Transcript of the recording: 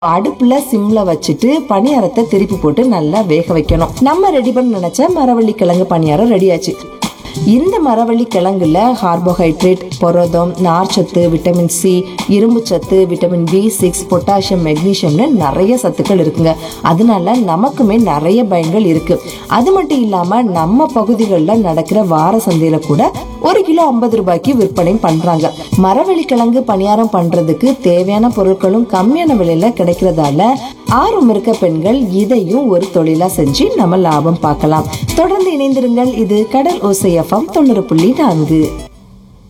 அடுப்புல சிம்ல வச்சுட்டு பணியாரத்தை திருப்பி போட்டு நல்லா வேக வைக்கணும் நம்ம ரெடி பண்ண நினைச்ச மரவள்ளி கிழங்கு பணியாரம் ரெடி ஆச்சு இந்த மரவள்ளி கிழங்குல கார்போஹைட்ரேட் புரதம் நார்ச்சத்து விட்டமின் சி இரும்பு சத்து விட்டமின் பி சிக்ஸ் பொட்டாசியம் மெக்னீசியம்னு நிறைய சத்துக்கள் இருக்குங்க அதனால நமக்குமே நிறைய பயன்கள் இருக்கு அது மட்டும் இல்லாம நம்ம பகுதிகளில் நடக்கிற வார சந்தையில கூட ஒரு கிலோ ஐம்பது ரூபாய்க்கு விற்பனை பண்றாங்க மரவள்ளி கிழங்கு பணியாரம் பண்றதுக்கு தேவையான பொருட்களும் கம்மியான விலையில கிடைக்கிறதால ஆர்வம் இருக்க பெண்கள் இதையும் ஒரு தொழிலா செஞ்சு நம்ம லாபம் பார்க்கலாம் தொடர்ந்து இணைந்திருங்கள் இது கடல் ஓசை எஃப்எம் தொண்ணூறு புள்ளி நான்கு